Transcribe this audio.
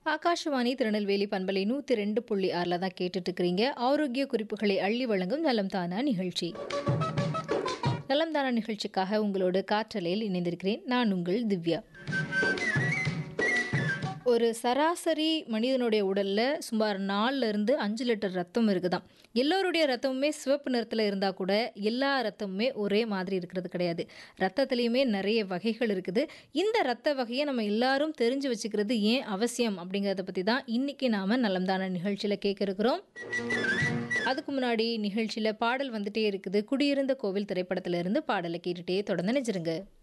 ஆகாஷவாணி திருநெல்வேலி பண்பலை நூற்றி ரெண்டு புள்ளி ஆறில் தான் கேட்டுட்டு இருக்கிறீங்க ஆரோக்கிய குறிப்புகளை அள்ளி வழங்கும் நலம் தானா நிகழ்ச்சி நலம் தானா நிகழ்ச்சிக்காக உங்களோடு காற்றலையில் இணைந்திருக்கிறேன் நான் உங்கள் திவ்யா ஒரு சராசரி மனிதனுடைய உடலில் சுமார் நாலுல இருந்து அஞ்சு லிட்டர் ரத்தம் இருக்குதாம் எல்லோருடைய ரத்தமுமே சிவப்பு நிறத்தில் இருந்தால் கூட எல்லா ரத்தமுமே ஒரே மாதிரி இருக்கிறது கிடையாது ரத்தத்துலேயுமே நிறைய வகைகள் இருக்குது இந்த ரத்த வகையை நம்ம எல்லாரும் தெரிஞ்சு வச்சுக்கிறது ஏன் அவசியம் அப்படிங்கிறத பற்றி தான் இன்றைக்கி நாம் நலம்தான நிகழ்ச்சியில் கேட்க இருக்கிறோம் அதுக்கு முன்னாடி நிகழ்ச்சியில் பாடல் வந்துட்டே இருக்குது குடியிருந்த கோவில் திரைப்படத்துல இருந்து பாடலை கேட்டுட்டே தொடர்ந்து நினைச்சிருங்க